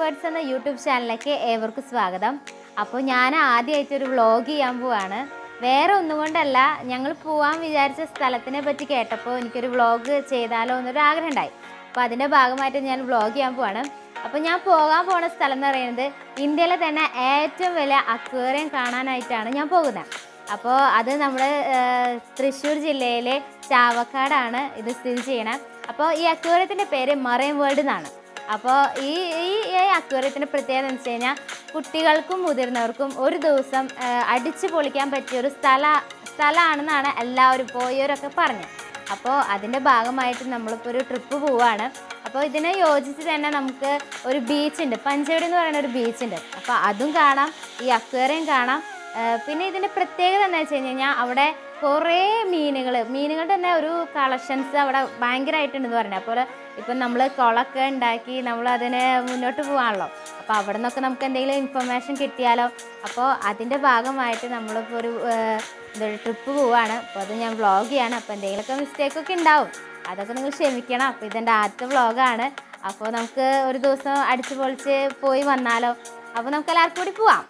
words എന്ന YouTube ചാനലിലേക്ക് ഏവർക്കും സ്വാഗതം അപ്പോൾ ഞാൻ ആദ്യമായിട്ട് ഒരു വ്ളോഗ് ചെയ്യാൻ പോവാണ് വേറെ ഒന്നും കൊണ്ടല്ല ഞങ്ങൾ പോവാൻ വിചാരിച്ച സ്ഥലത്തിനെ പറ്റി കേട്ടപ്പോൾ എനിക്കൊരു വ്ളോഗ് ചെയ്താലോ എന്നൊരു ആഗ്രഹം ഉണ്ടായി അപ്പോൾ അതിൻ്റെ ഭാഗമായിട്ട് ഞാൻ വ്ളോഗ് ചെയ്യാൻ പോവാണ് അപ്പോൾ ഞാൻ പോകാൻ പോണ സ്ഥലം എന്ന് പറയുന്നത് ഇന്ത്യയിലെ തന്നെ ഏറ്റവും വലിയ അക്വേറിയം കാണാനായിട്ടാണ് ഞാൻ പോകുന്നത് അപ്പോൾ അത് നമ്മുടെ ഏഹ്, തൃശ്ശൂർ ജില്ലയിലെ ചാവക്കാടാണ് ഇത് സ്ഥിതി ചെയ്യണത് അപ്പോൾ ഈ അക്വേറിയത്തിൻ്റെ പേര് മറൈൻ വേൾഡ് എന്നാണ് അപ്പോൾ ഈ ഈ ഈ അക്വേറിയത്തിൻ്റെ പ്രത്യേകത എന്ന് വെച്ച് കഴിഞ്ഞാൽ കുട്ടികൾക്കും മുതിർന്നവർക്കും ഒരു ദിവസം ഏഹ്, അടിച്ച് പൊളിക്കാൻ പറ്റിയ ഒരു സ്ഥല സ്ഥലമാണെന്നാണ് എല്ലാവരും പോയവരൊക്കെ പറഞ്ഞത് അപ്പോൾ അതിൻ്റെ ഭാഗമായിട്ട് നമ്മളിപ്പോൾ ഒരു ട്രിപ്പ് പോവുകയാണ് അപ്പോൾ ഇതിനെ യോജിച്ച് തന്നെ നമുക്ക് ഒരു ബീച്ചുണ്ട് പഞ്ചവടി എന്ന് പറയുന്ന ഒരു ബീച്ചുണ്ട് അപ്പോൾ അതും കാണാം ഈ അക്വേറിയം കാണാം ഏഹ് പിന്നെ ഇതിൻ്റെ പ്രത്യേകത എന്താ വെച്ച് കഴിഞ്ഞാൽ അവിടെ കുറേ മീനുകൾ മീനുകളുടെ തന്നെ ഒരു കളക്ഷൻസ് അവിടെ ഭയങ്കരമായിട്ടുണ്ടെന്ന് പറഞ്ഞത് അപ്പോൾ ഇപ്പം നമ്മൾ കുളമൊക്കെ ഉണ്ടാക്കി നമ്മൾ അതിന് മുന്നോട്ട് പോകാണല്ലോ അപ്പോൾ അവിടെ നിന്നൊക്കെ നമുക്ക് എന്തെങ്കിലും ഇൻഫർമേഷൻ കിട്ടിയാലോ അപ്പോൾ അതിൻ്റെ ഭാഗമായിട്ട് നമ്മളിപ്പോൾ ഒരു ഏഹ്, എന്താ ട്രിപ്പ് പോവാണ് അപ്പോൾ അത് ഞാൻ വ്ളോഗ് ചെയ്യാണ് അപ്പോൾ എന്തെങ്കിലുമൊക്കെ മിസ്റ്റേക്കൊക്കെ ഉണ്ടാവും അതൊക്കെ നിങ്ങൾ ക്ഷമിക്കണം അപ്പോൾ ഇതെൻ്റെ ആദ്യത്തെ വ്ളോഗാണ് അപ്പോൾ നമുക്ക് ഒരു ദിവസം അടിച്ചു പൊളിച്ച് പോയി വന്നാലോ അപ്പോൾ നമുക്ക് എല്ലാവർക്കും കൂടി പോവാം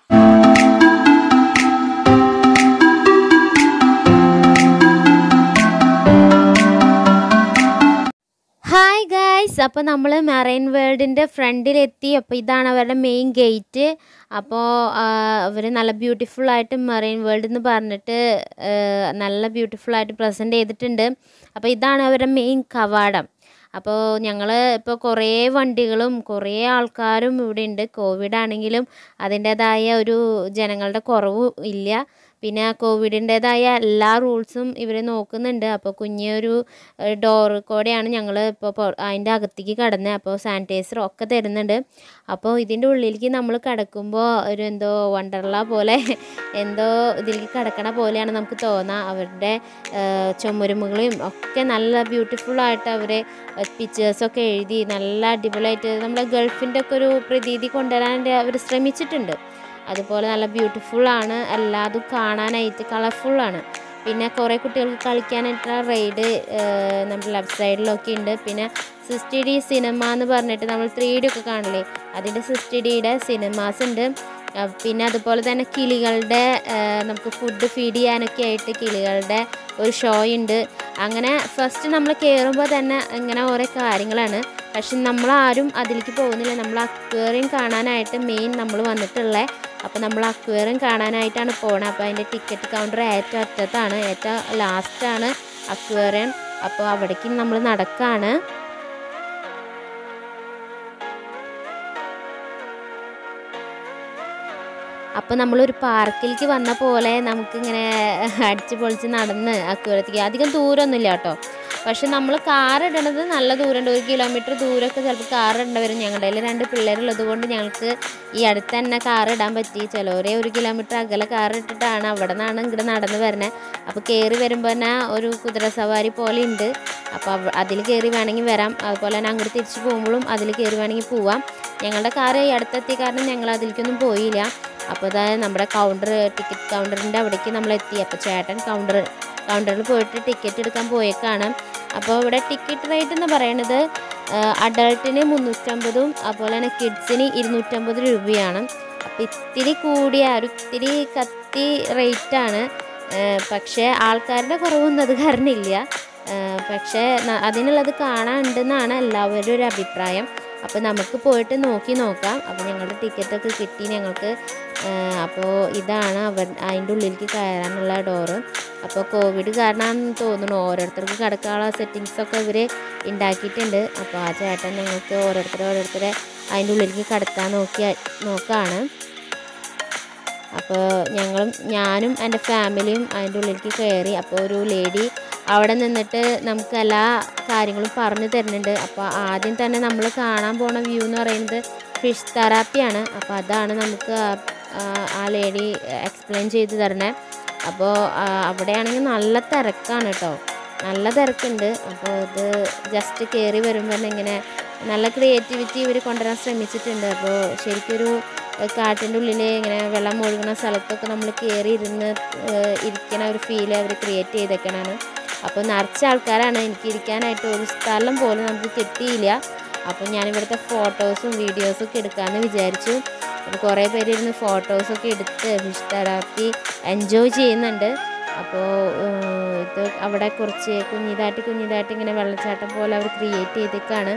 ഹായ് ഗായ്സ് അപ്പോൾ നമ്മൾ മെറൈൻ വേൾഡിൻ്റെ ഫ്രണ്ടിലെത്തി അപ്പോൾ ഇതാണ് അവരുടെ മെയിൻ ഗേറ്റ് അപ്പോൾ അവർ നല്ല ബ്യൂട്ടിഫുൾ ആയിട്ട് മെറൈൻ വേൾഡ് എന്ന് പറഞ്ഞിട്ട് ആ, നല്ല ബ്യൂട്ടിഫുൾ ആയിട്ട് പ്രസൻറ്റ് ചെയ്തിട്ടുണ്ട് അപ്പോൾ ഇതാണ് അവരുടെ മെയിൻ കവാടം അപ്പോൾ ഞങ്ങൾ ഇപ്പോൾ കുറേ വണ്ടികളും കുറേ ആൾക്കാരും ഇവിടെ ഉണ്ട് കോവിഡ് ആണെങ്കിലും അതിൻ്റേതായ ഒരു ജനങ്ങളുടെ കുറവ് ഇല്ല പിന്നെ കോവിഡിൻ്റേതായ എല്ലാ റൂൾസും ഇവർ നോക്കുന്നുണ്ട് അപ്പോൾ കുഞ്ഞൊരു ഡോറ് കൂടെയാണ് ഞങ്ങൾ ഇപ്പോൾ അതിൻ്റെ അകത്തേക്ക് കടന്നത് അപ്പോൾ സാനിറ്റൈസർ ഒക്കെ തരുന്നുണ്ട് അപ്പോൾ ഇതിൻ്റെ ഉള്ളിലേക്ക് നമ്മൾ കിടക്കുമ്പോൾ ഒരു എന്തോ വണ്ടർല പോലെ എന്തോ ഇതിലേക്ക് കിടക്കണ പോലെയാണ് നമുക്ക് തോന്നുക അവരുടെ ചുമരുമുകളും ഒക്കെ നല്ല ബ്യൂട്ടിഫുള്ളായിട്ട് അവർ പിക്ചേഴ്സൊക്കെ എഴുതി നല്ല അടിപൊളിയായിട്ട് നമ്മുടെ ഗൾഫിൻ്റെ ഒക്കെ ഒരു പ്രതീതി കൊണ്ടുവരാൻ അവർ ശ്രമിച്ചിട്ടുണ്ട് അതുപോലെ നല്ല ബ്യൂട്ടിഫുൾ ആണ് എല്ലാതും കാണാനായിട്ട് കളർഫുള്ളാണ് പിന്നെ കുറേ കുട്ടികൾക്ക് കളിക്കാനായിട്ടുള്ള റൈഡ് നമ്മുടെ ലെഫ്റ്റ് സൈഡിലൊക്കെ ഉണ്ട് പിന്നെ സിക്സ്റ്റി ഡി സിനിമ എന്ന് പറഞ്ഞിട്ട് നമ്മൾ ത്രീ ഡി ഒക്കെ കാണില്ലേ അതിൻ്റെ സിക്സ്റ്റി ഡിയുടെ സിനിമാസ് ഉണ്ട് ആ, പിന്നെ അതുപോലെ തന്നെ കിളികളുടെ ആ, നമുക്ക് ഫുഡ് ഫീഡ് ചെയ്യാനൊക്കെ ആയിട്ട് കിളികളുടെ ഒരു ഷോ ഉണ്ട് അങ്ങനെ ഫസ്റ്റ് നമ്മൾ കയറുമ്പോൾ തന്നെ ഇങ്ങനെ ഓരോ കാര്യങ്ങളാണ് പക്ഷെ നമ്മളാരും അതിലേക്ക് പോകുന്നില്ല നമ്മൾ അക്വേറിയം കാണാനായിട്ട് മെയിൻ നമ്മൾ വന്നിട്ടുള്ളത് അപ്പോൾ നമ്മൾ അക്വേറിയം കാണാനായിട്ടാണ് പോണത് അപ്പോൾ അതിൻ്റെ ടിക്കറ്റ് കൗണ്ടർ ഏറ്റവും അറ്റത്താണ് ഏറ്റവും ലാസ്റ്റാണ് അക്വേറിയം അപ്പോൾ അവിടേക്ക് നമ്മൾ നടക്കാണ് അപ്പോൾ നമ്മളൊരു പാർക്കിലേക്ക് വന്ന പോലെ നമുക്കിങ്ങനെ അടിച്ച് പൊളിച്ച് നടന്ന് അക്വേറിയത്തേക്ക് അധികം ദൂരമൊന്നുമില്ല കേട്ടോ പക്ഷെ നമ്മൾ കാർ ഇടണത് നല്ല ദൂരമുണ്ട് ഒരു കിലോമീറ്റർ ദൂരമൊക്കെ ചിലപ്പോൾ കാർ ഇടേണ്ടി വരും ഞങ്ങളുടെ കയ്യിൽ രണ്ട് പിള്ളേരുള്ളത് കൊണ്ട് ഞങ്ങൾക്ക് ഈ അടുത്ത് തന്നെ കാർ ഇടാൻ പറ്റി ചിലവരെ ഒരു കിലോമീറ്റർ അകലെ കാർ ഇട്ടിട്ടാണ് അവിടെ നിന്നാണ് ഇങ്ങോട്ട് നടന്ന് വരുന്നത് അപ്പോൾ കയറി വരുമ്പോൾ തന്നെ ഒരു കുതിര സവാരി പോലെ ഉണ്ട് അപ്പോൾ അതിൽ കയറി വേണമെങ്കിൽ വരാം അതുപോലെ തന്നെ അങ്ങോട്ട് തിരിച്ച് പോകുമ്പോഴും അതിൽ കയറി വേണമെങ്കിൽ പോവാം ഞങ്ങളുടെ കാർ ഈ അടുത്തെത്തിയ കാരണം ഞങ്ങൾ അതിലേക്കൊന്നും പോയില്ല അപ്പോൾ ഇതാ നമ്മുടെ കൗണ്ടർ ടിക്കറ്റ് കൗണ്ടറിൻ്റെ അവിടേക്ക് നമ്മൾ എത്തി അപ്പോൾ ചേട്ടൻ കൗണ്ടർ കൗണ്ടറിൽ പോയിട്ട് ടിക്കറ്റ് എടുക്കാൻ പോയേക്കാണ് അപ്പോൾ ഇവിടെ ടിക്കറ്റ് റേറ്റ് എന്ന് പറയുന്നത് അഡൾട്ടിന് മുന്നൂറ്റമ്പതും അതുപോലെ തന്നെ കിഡ്സിന് ഇരുന്നൂറ്റമ്പത് രൂപയാണ് അപ്പോൾ ഇത്തിരി കൂടിയ ഒരു ഇത്തിരി കത്തി റേറ്റാണ് പക്ഷേ ആൾക്കാരുടെ കുറവൊന്നും അത് കാരണമില്ല ഏഹ് പക്ഷേ ന- അതിനുള്ളത് കാണാനുണ്ടെന്നാണ് എല്ലാവരുടെ ഒരു അഭിപ്രായം അപ്പോൾ നമുക്ക് പോയിട്ട് നോക്കി നോക്കാം അപ്പോൾ ഞങ്ങളുടെ ടിക്കറ്റൊക്കെ കിട്ടി ഞങ്ങൾക്ക് ഏഹ് അപ്പോൾ ഇതാണ് അവർ അതിൻ്റെ ഉള്ളിലേക്ക് കയറാനുള്ള ഡോറ് അപ്പോൾ കോവിഡ് കാരണമാണെന്ന് തോന്നുന്നു ഓരോരുത്തർക്ക് കിടക്കാനുള്ള സെറ്റിങ്സൊക്കെ ഇവർ ഉണ്ടാക്കിയിട്ടുണ്ട് അപ്പോൾ ആ ചേട്ടൻ ഞങ്ങൾക്ക് ഓരോരുത്തരെ ഓരോരുത്തരെ അതിൻ്റെ ഉള്ളിലേക്ക് കടത്താൻ നോക്കി നോക്കാണ് അപ്പോൾ ഞങ്ങളും ഞാനും എൻ്റെ ഫാമിലിയും അതിൻ്റെ ഉള്ളിലേക്ക് കയറി അപ്പോൾ ഒരു ലേഡി അവിടെ നിന്നിട്ട് നമുക്ക് എല്ലാ കാര്യങ്ങളും പറഞ്ഞു തരുന്നുണ്ട് അപ്പോൾ ആദ്യം തന്നെ നമ്മൾ കാണാൻ പോണ വ്യൂ എന്ന് പറയുന്നത് ഫിഷ് തെറാപ്പിയാണ് അപ്പോൾ അതാണ് നമുക്ക് ആ- ആ- ആ ലേഡി എക്സ്പ്ലെയിൻ ചെയ്ത് തരണേ അപ്പോൾ ആ, അവിടെയാണെങ്കിൽ നല്ല തിരക്കാണ് കേട്ടോ നല്ല തിരക്കുണ്ട് അപ്പോൾ ഇത് ജസ്റ്റ് കയറി വരുമ്പോൾ തന്നെ ഇങ്ങനെ നല്ല ക്രിയേറ്റിവിറ്റി ഇവർ കൊണ്ടുവരാൻ ശ്രമിച്ചിട്ടുണ്ട് അപ്പോൾ ശരിക്കൊരു ഏഹ് കാട്ടിൻ്റെ ഉള്ളിൽ ഇങ്ങനെ വെള്ളം ഒഴുകുന്ന സ്ഥലത്തൊക്കെ നമ്മൾ കയറി ഇരുന്ന് ഏഹ് ഇരിക്കണ ഒരു ഫീൽ അവർ ക്രിയേറ്റ് ചെയ്തേക്കണാണ് അപ്പോൾ നിറച്ച ആൾക്കാരാണ് എനിക്ക് ഇരിക്കാനായിട്ട് ഒരു സ്ഥലം പോലും നമുക്ക് കിട്ടിയില്ല അപ്പോൾ ഞാൻ ഇവിടുത്തെ ഫോട്ടോസും വീഡിയോസും ഒക്കെ എടുക്കാമെന്ന് വിചാരിച്ചു അപ്പോൾ കുറേ പേര് ഇരുന്ന് ഫോട്ടോസൊക്കെ എടുത്ത് ഫിഷ് തെറാപ്പി എൻജോയ് ചെയ്യുന്നുണ്ട് അപ്പോൾ ഇത് അവിടെ കുറച്ച് കുഞ്ഞിതായിട്ട് കുഞ്ഞിതായിട്ട് ഇങ്ങനെ വെള്ളച്ചാട്ടം പോലെ അവർ ക്രിയേറ്റ് ചെയ്തേക്കാണ്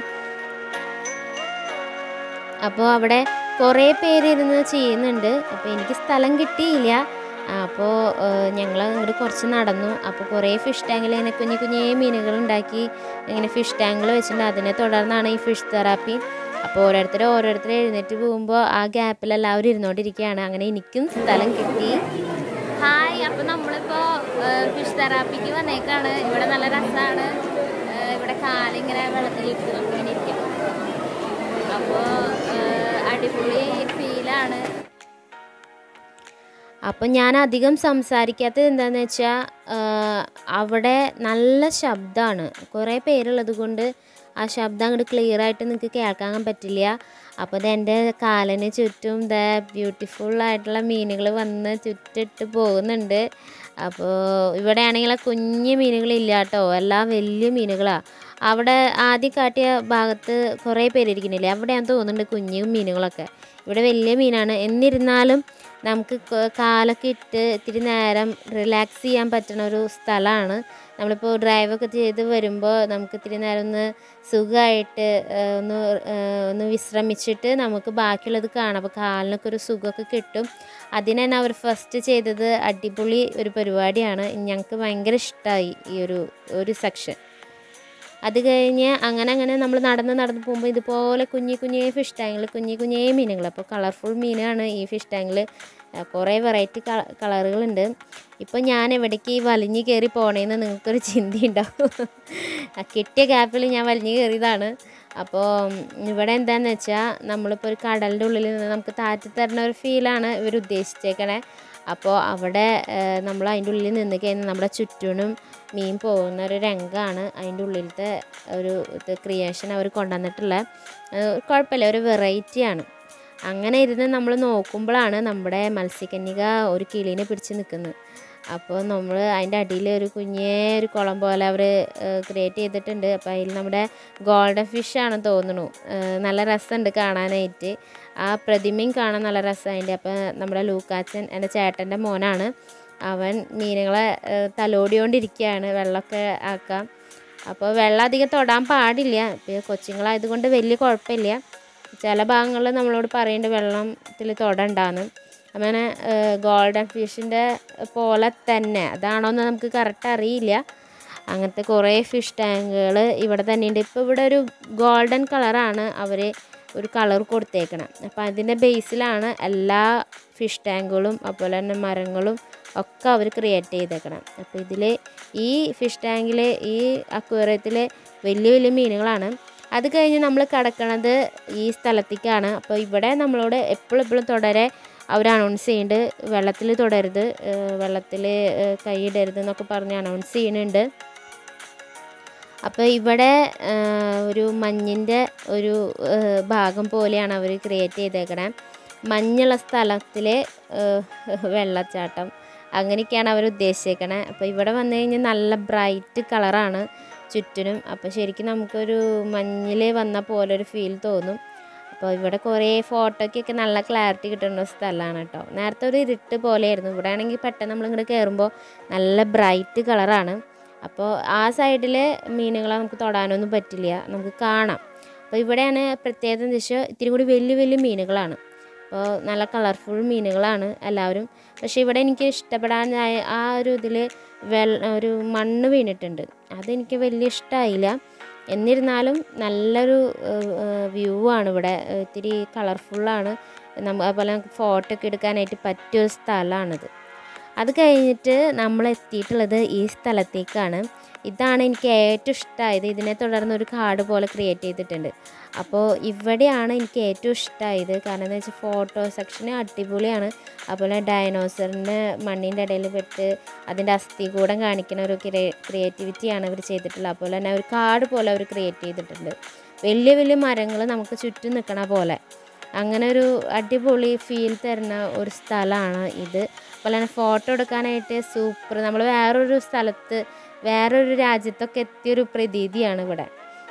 അപ്പോൾ അവിടെ കുറേ പേര് ഇരുന്ന് ചെയ്യുന്നുണ്ട് അപ്പോൾ എനിക്ക് സ്ഥലം കിട്ടിയില്ല അപ്പോൾ ഞങ്ങൾ അങ്ങോട്ട് കുറച്ച് നടന്നു അപ്പോൾ കുറേ ഫിഷ് ടാങ്കിൽ ഇങ്ങനെ കുഞ്ഞു കുഞ്ഞേ മീനുകൾ ഉണ്ടാക്കി ഇങ്ങനെ ഫിഷ് ടാങ്കിൽ വെച്ചിട്ടുണ്ട് അതിനെ തുടർന്നാണ് ഈ ഫിഷ് തെറാപ്പി അപ്പോൾ ഓരോരുത്തർ ഓരോരുത്തർ എഴുന്നേറ്റ് പോകുമ്പോൾ ആ ഗ്യാപ്പിൽ എല്ലാവരും ഇരുന്നോണ്ടിരിക്കുകയാണ് അങ്ങനെ എനിക്കും സ്ഥലം കിട്ടി ഹായ് അപ്പോൾ നമ്മളിപ്പോൾ ഫിഷ് തെറാപ്പിക്ക് വന്നേക്കാണ് ഇവിടെ നല്ല രസമാണ് ഇവിടെ കാലിങ്ങനെ വെള്ളത്തിലിട്ട് നമുക്കിങ്ങനെ ഇരിക്കാം അപ്പോൾ അടിപൊളി ഫീലാണ് അപ്പം ഞാൻ അധികം സംസാരിക്കാത്തത് എന്താണെന്ന് വെച്ചാൽ അവിടെ നല്ല ശബ്ദമാണ് കുറേ പേരുള്ളത് കൊണ്ട് ആ ശബ്ദം അങ്ങോട്ട് ക്ലിയർ ആയിട്ട് നിങ്ങൾക്ക് കേൾക്കാൻ പറ്റില്ല അപ്പോൾ ഇത് എൻ്റെ കാലിന് ചുറ്റും ദ ബ്യൂട്ടിഫുൾ ആയിട്ടുള്ള മീനുകൾ വന്ന് ചുറ്റിട്ട് പോകുന്നുണ്ട് അപ്പോൾ ഇവിടെ ആണെങ്കിൽ കുഞ്ഞു മീനുകളില്ല കേട്ടോ എല്ലാം വലിയ മീനുകളാണ് അവിടെ ആദ്യം കാട്ടിയ ഭാഗത്ത് കുറേ പേര് ഇരിക്കുന്നില്ലേ അവിടെയാണെന്ന് തോന്നുന്നുണ്ട് കുഞ്ഞു മീനുകളൊക്കെ ഇവിടെ വലിയ മീനാണ് എന്നിരുന്നാലും നമുക്ക് കാലൊക്കെ ഇട്ട് ഇത്തിരി നേരം റിലാക്സ് ചെയ്യാൻ പറ്റുന്ന ഒരു സ്ഥലമാണ് നമ്മളിപ്പോൾ ഡ്രൈവൊക്കെ ചെയ്ത് വരുമ്പോൾ നമുക്ക് ഇത്തിരി നേരം ഒന്ന് സുഖമായിട്ട് ഒന്ന് ഒന്ന് വിശ്രമിച്ചിട്ട് നമുക്ക് ബാക്കിയുള്ളത് കാണാം അപ്പോൾ കാലിനൊക്കെ ഒരു സുഖമൊക്കെ കിട്ടും അതിന് തന്നെ അവർ ഫസ്റ്റ് ചെയ്തത് അടിപൊളി ഒരു പരിപാടിയാണ് ഞങ്ങൾക്ക് ഭയങ്കര ഇഷ്ടമായി ഈ ഒരു ഒരു സെക്ഷൻ അത് കഴിഞ്ഞ് അങ്ങനെ അങ്ങനെ നമ്മൾ നടന്ന് നടന്ന് പോകുമ്പോൾ ഇതുപോലെ കുഞ്ഞി കുഞ്ഞേ ഫിഷ് ടാങ്കിൽ കുഞ്ഞി കുഞ്ഞേ മീനുകൾ അപ്പോൾ കളർഫുൾ മീനാണ് ഈ ഫിഷ് ടാങ്കിൽ കുറേ വെറൈറ്റി കളറുകളുണ്ട് ഇപ്പോൾ ഞാൻ എവിടേക്ക് ഈ വലിഞ്ഞ് കയറി പോണേന്ന് നിങ്ങൾക്കൊരു ചിന്തയുണ്ടാവും കിട്ടിയ ഗ്യാപ്പിൽ ഞാൻ വലിഞ്ഞ് കയറിയതാണ് അപ്പോൾ ഇവിടെ എന്താണെന്ന് വെച്ചാൽ നമ്മളിപ്പോൾ ഒരു കടലിൻ്റെ ഉള്ളിൽ നിന്ന് നമുക്ക് താറ്റി തരുന്ന ഒരു ഫീലാണ് ഇവർ ഉദ്ദേശിച്ചേക്കണേ അപ്പോൾ അവിടെ നമ്മൾ അതിൻ്റെ ഉള്ളിൽ നിന്ന് കഴിഞ്ഞാൽ നമ്മുടെ ചുറ്റിനും മീൻ പോകുന്ന ഒരു രംഗമാണ് അതിൻ്റെ ഉള്ളിലത്തെ ഒരു ഇത് ക്രിയേഷൻ അവർ കൊണ്ടുവന്നിട്ടുള്ള കുഴപ്പമില്ല ഒരു വെറൈറ്റിയാണ് അങ്ങനെ ഇരുന്ന് നമ്മൾ നോക്കുമ്പോഴാണ് നമ്മുടെ മത്സ്യകന്യക ഒരു കിളീനെ പിടിച്ച് നിൽക്കുന്നത് അപ്പോൾ നമ്മൾ അതിൻ്റെ അടിയിൽ ഒരു കുഞ്ഞേ ഒരു കുളം പോലെ അവർ ക്രിയേറ്റ് ചെയ്തിട്ടുണ്ട് അപ്പോൾ അതിൽ നമ്മുടെ ഗോൾഡൻ ഫിഷ് ആണെന്ന് തോന്നുന്നു നല്ല രസമുണ്ട് കാണാനായിട്ട് ആ പ്രതിമയും കാണാൻ നല്ല രസമുണ്ട് അപ്പോൾ നമ്മുടെ ലൂക്കാച്ചൻ എൻ്റെ ചേട്ടൻ്റെ മോനാണ് അവൻ മീനുകളെ തലോടിയോണ്ടിരിക്കുകയാണ് വെള്ളമൊക്കെ ആക്കാം അപ്പോൾ വെള്ളം അധികം തൊടാൻ പാടില്ല ഇപ്പോൾ കൊച്ചുങ്ങളായതുകൊണ്ട് വലിയ കുഴപ്പമില്ല ചില ഭാഗങ്ങളിൽ നമ്മളോട് പറയുന്നുണ്ട് വെള്ളത്തിൽ തൊടണ്ടാന്ന് അങ്ങനെ ഗോൾഡൻ ഫിഷിൻ്റെ പോലെ തന്നെ അതാണോന്ന് നമുക്ക് കറക്റ്റ് അറിയില്ല അങ്ങനത്തെ കുറേ ഫിഷ് ടാങ്കുകൾ ഇവിടെ തന്നെയുണ്ട് ഇപ്പോൾ ഇവിടെ ഒരു ഗോൾഡൻ കളറാണ് അവർ ഒരു കളർ കൊടുത്തേക്കണം അപ്പോൾ അതിൻ്റെ ബേസിലാണ് എല്ലാ ഫിഷ് ടാങ്കുകളും അതുപോലെ തന്നെ മരങ്ങളും ഒക്കെ അവർ ക്രിയേറ്റ് ചെയ്തേക്കണം അപ്പോൾ ഇതിൽ ഈ ഫിഷ് ടാങ്കിൽ ഈ അക്വേറിയത്തിൽ വലിയ വലിയ മീനുകളാണ് അത് കഴിഞ്ഞ് നമ്മൾ കിടക്കണത് ഈ സ്ഥലത്തേക്കാണ് അപ്പോൾ ഇവിടെ നമ്മളോട് എപ്പോഴും എപ്പോഴും തുടരെ അവർ അനൗൺസ് ചെയ്യുന്നുണ്ട് വെള്ളത്തിൽ തുടരുത് വെള്ളത്തിൽ കൈയിടരുത് എന്നൊക്കെ പറഞ്ഞ് അനൗൺസ് ചെയ്യുന്നുണ്ട് അപ്പോൾ ഇവിടെ ഒരു മഞ്ഞിൻ്റെ ഒരു ഭാഗം പോലെയാണ് അവർ ക്രിയേറ്റ് ചെയ്തേക്കണേ മഞ്ഞുള്ള സ്ഥലത്തിൽ വെള്ളച്ചാട്ടം അങ്ങനെയൊക്കെയാണ് അവർ ഉദ്ദേശിച്ചേക്കണേ അപ്പോൾ ഇവിടെ വന്നു കഴിഞ്ഞാൽ നല്ല ബ്രൈറ്റ് കളറാണ് ചുറ്റിനും അപ്പോൾ ശരിക്കും നമുക്കൊരു മഞ്ഞിൽ വന്ന പോലെ ഒരു ഫീൽ തോന്നും അപ്പോൾ ഇവിടെ കുറേ ഫോട്ടോയ്ക്കൊക്കെ നല്ല ക്ലാരിറ്റി കിട്ടുന്ന സ്ഥലമാണ് കേട്ടോ നേരത്തെ ഒരു ഇരുട്ട് പോലെയായിരുന്നു ഇവിടെ ആണെങ്കിൽ പെട്ടെന്ന് നമ്മളിങ്ങോട്ട് കയറുമ്പോൾ നല്ല ബ്രൈറ്റ് കളറാണ് അപ്പോൾ ആ സൈഡിൽ മീനുകളെ നമുക്ക് തൊടാനൊന്നും പറ്റില്ല നമുക്ക് കാണാം അപ്പോൾ ഇവിടെയാണ് പ്രത്യേകത എന്ന് വെച്ചാൽ ഇത്തിരി കൂടി വലിയ വലിയ മീനുകളാണ് അപ്പോൾ നല്ല കളർഫുൾ മീനുകളാണ് എല്ലാവരും പക്ഷേ ഇവിടെ എനിക്ക് ഇഷ്ടപ്പെടാൻ ആ ഒരു ഇതിൽ വെള്ള ഒരു മണ്ണ് വീണിട്ടുണ്ട് അതെനിക്ക് വലിയ ഇഷ്ടമായില്ല എന്നിരുന്നാലും നല്ലൊരു വ്യൂ ആണ് ഇവിടെ ഇത്തിരി കളർഫുള്ളാണ് നമ്മ അതുപോലെ നമുക്ക് ഫോട്ടോ ഒക്കെ എടുക്കാനായിട്ട് പറ്റിയൊരു സ്ഥലമാണിത് അത് കഴിഞ്ഞിട്ട് നമ്മൾ എത്തിയിട്ടുള്ളത് ഈ സ്ഥലത്തേക്കാണ് ഇതാണ് എനിക്ക് ഏറ്റവും ഇഷ്ടമായത് ഇതിനെ തുടർന്ന് ഒരു കാട് പോലെ ക്രിയേറ്റ് ചെയ്തിട്ടുണ്ട് അപ്പോൾ ഇവിടെയാണ് എനിക്ക് ഏറ്റവും ഇഷ്ടമായത് കാരണം എന്താ വെച്ചാൽ ഫോട്ടോ സെക്ഷൻ അടിപൊളിയാണ് അതുപോലെ ഡയനോസറിന് മണ്ണിൻ്റെ ഇടയിൽ പെട്ട് അതിൻ്റെ അസ്ഥികൂടം കാണിക്കുന്ന ഒരു ക്രിയേറ്റിവിറ്റിയാണ് അവർ ചെയ്തിട്ടുള്ളത് അതുപോലെ തന്നെ ഒരു കാട് പോലെ അവർ ക്രിയേറ്റ് ചെയ്തിട്ടുണ്ട് വലിയ വലിയ മരങ്ങൾ നമുക്ക് ചുറ്റും നിൽക്കണ പോലെ അങ്ങനെ ഒരു അടിപൊളി ഫീൽ തരുന്ന ഒരു സ്ഥലമാണ് ഇത് അതുപോലെ തന്നെ ഫോട്ടോ എടുക്കാനായിട്ട് സൂപ്പർ നമ്മൾ വേറൊരു സ്ഥലത്ത് വേറൊരു രാജ്യത്തൊക്കെ എത്തിയൊരു പ്രതീതിയാണ് ഇവിടെ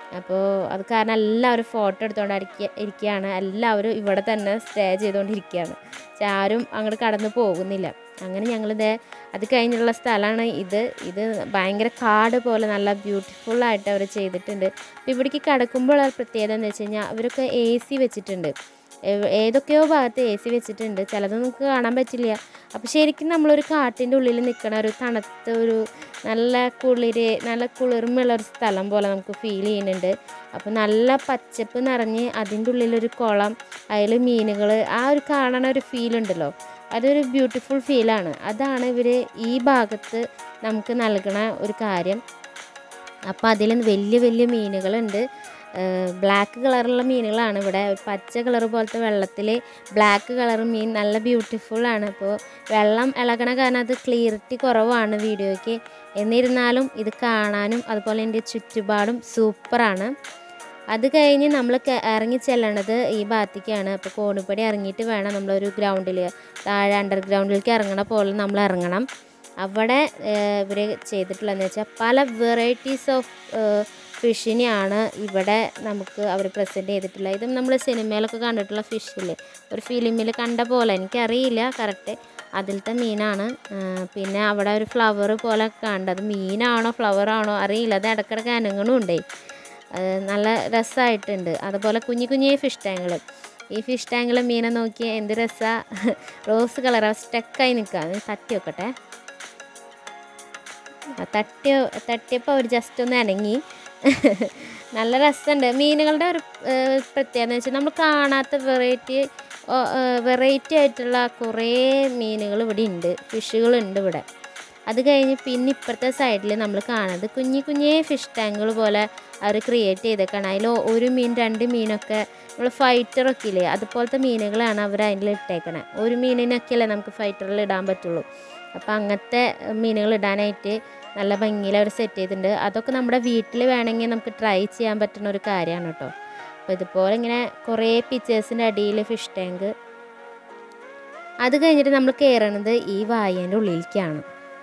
അപ്പോൾ അത് കാരണം എല്ലാവരും ഫോട്ടോ എടുത്തുകൊണ്ട് ഇരിക്കുക ഇരിക്കുകയാണ് എല്ലാവരും ഇവിടെ തന്നെ സ്റ്റേ ചെയ്തുകൊണ്ടിരിക്കുകയാണ് പക്ഷെ ആരും അങ്ങോട്ട് കടന്നു പോകുന്നില്ല അങ്ങനെ ഞങ്ങളിത് അത് കഴിഞ്ഞുള്ള സ്ഥലമാണ് ഇത് ഇത് ഭയങ്കര കാട് പോലെ നല്ല ബ്യൂട്ടിഫുൾ ആയിട്ട് അവർ ചെയ്തിട്ടുണ്ട് അപ്പോൾ ഇവിടേക്ക് കിടക്കുമ്പോഴുള്ള പ്രത്യേകത എന്ന് വെച്ച് കഴിഞ്ഞാൽ അവരൊക്കെ എ സി വെച്ചിട്ടുണ്ട് ഏവ് ഏതൊക്കെയോ ഭാഗത്ത് എ സി വെച്ചിട്ടുണ്ട് ചിലത് നമുക്ക് കാണാൻ പറ്റില്ല അപ്പോൾ ശരിക്കും നമ്മളൊരു കാട്ടിൻ്റെ ഉള്ളിൽ നിൽക്കണ ഒരു തണുത്ത ഒരു നല്ല കുളിര് നല്ല കുളിർമയുള്ള ഒരു സ്ഥലം പോലെ നമുക്ക് ഫീൽ ചെയ്യുന്നുണ്ട് അപ്പോൾ നല്ല പച്ചപ്പ് നിറഞ്ഞ് അതിൻ്റെ ഉള്ളിലൊരു കുളം അതിൽ മീനുകൾ ആ ഒരു കാണണ ഒരു ഫീൽ ഉണ്ടല്ലോ അതൊരു ബ്യൂട്ടിഫുൾ ഫീലാണ് അതാണ് ഇവർ ഈ ഭാഗത്ത് നമുക്ക് നൽകണ ഒരു കാര്യം അപ്പോൾ അതിൽ വലിയ വലിയ മീനുകളുണ്ട് ബ്ലാക്ക് കളറുള്ള മീനുകളാണ് ഇവിടെ പച്ച കളർ പോലത്തെ വെള്ളത്തിൽ ബ്ലാക്ക് കളർ മീൻ നല്ല ബ്യൂട്ടിഫുൾ ആണ് അപ്പോൾ വെള്ളം ഇളകണ കാരണം അത് ക്ലിയറിറ്റി കുറവാണ് വീഡിയോയ്ക്ക് എന്നിരുന്നാലും ഇത് കാണാനും അതുപോലെ എൻ്റെ ചുറ്റുപാടും സൂപ്പറാണ് അത് കഴിഞ്ഞ് നമ്മൾ ഇറങ്ങി ചെല്ലണത് ഈ ഭാഗത്തേക്കാണ് അപ്പോൾ കോണിപ്പടി ഇറങ്ങിയിട്ട് വേണം നമ്മളൊരു ഗ്രൗണ്ടിൽ താഴെ അണ്ടർഗ്രൗണ്ടിലേക്ക് ഇറങ്ങണ പോലെ നമ്മൾ ഇറങ്ങണം അവിടെ ഇവർ ചെയ്തിട്ടുള്ളതെന്ന് വെച്ചാൽ പല വെറൈറ്റീസ് ഓഫ് ഫിഷിനെയാണ് ഇവിടെ നമുക്ക് അവർ പ്രസൻറ്റ് ചെയ്തിട്ടുള്ളത് ഇതും നമ്മൾ സിനിമയിലൊക്കെ കണ്ടിട്ടുള്ള ഫിഷില്ലേ ഒരു ഫിലിമിൽ കണ്ട പോലെ എനിക്കറിയില്ല കറക്റ്റ് അതിലത്തെ മീനാണ് ആ, പിന്നെ അവിടെ ഒരു ഫ്ലവർ പോലെ കണ്ടത് മീനാണോ ഫ്ലവറാണോ അറിയില്ല അത് ഇടക്കിടക്ക് അനങ്ങണുണ്ടേ അത് നല്ല രസമായിട്ടുണ്ട് അതുപോലെ കുഞ്ഞു കുഞ്ഞേ ഫിഷ് ടാങ്കുകൾ ഈ ഫിഷ് ടാങ്കിലെ മീനെ നോക്കിയാൽ എന്ത് രസമാണ് റോസ് കളറാണ് സ്റ്റക്കായി നിൽക്കുക തട്ടി വെക്കട്ടെ ആ, തട്ടിയ തട്ടിയപ്പോൾ അവർ ജസ്റ്റ് ഒന്ന് അനങ്ങി നല്ല രസമുണ്ട് മീനുകളുടെ ഒരു ഏഹ്, പ്രത്യേകത എന്ന് വെച്ചാൽ നമ്മൾ കാണാത്ത വെറൈറ്റി വെറൈറ്റി ആയിട്ടുള്ള കുറേ മീനുകൾ ഇവിടെ ഉണ്ട് ഫിഷുകളുണ്ട് ഇവിടെ അത് കഴിഞ്ഞ് പിന്നെ ഇപ്പുറത്തെ സൈഡിൽ നമ്മൾ കാണുന്നത് കുഞ്ഞി കുഞ്ഞേ ഫിഷ് ടാങ്കുകൾ പോലെ അവർ ക്രിയേറ്റ് ചെയ്തേക്കാണ് അതിൽ ഒരു മീൻ രണ്ട് മീനൊക്കെ നമ്മൾ ഫൈറ്ററൊക്കെ ഇല്ലേ അതുപോലത്തെ മീനുകളാണ് അവർ അതിൽ ഇട്ടേക്കണേ ഒരു മീനിനൊക്കെയല്ലേ നമുക്ക് ഫൈറ്ററിൽ ഇടാൻ പറ്റുള്ളൂ അപ്പോൾ അങ്ങനത്തെ മീനുകൾ ഇടാനായിട്ട് നല്ല ഭംഗിയിൽ അവർ സെറ്റ് ചെയ്തിട്ടുണ്ട് അതൊക്കെ നമ്മുടെ വീട്ടിൽ വേണമെങ്കിൽ നമുക്ക് ട്രൈ ചെയ്യാൻ പറ്റുന്ന ഒരു കാര്യമാണ് കേട്ടോ അപ്പോൾ ഇതുപോലെ ഇങ്ങനെ കുറേ പിക്ചേഴ്സിൻ്റെ അടിയിൽ ഫിഷ് ടാങ്ക് അത് കഴിഞ്ഞിട്ട് നമ്മൾ കയറണത് ഈ വായേൻ്റെ ഉള്ളിലേക്കാണ്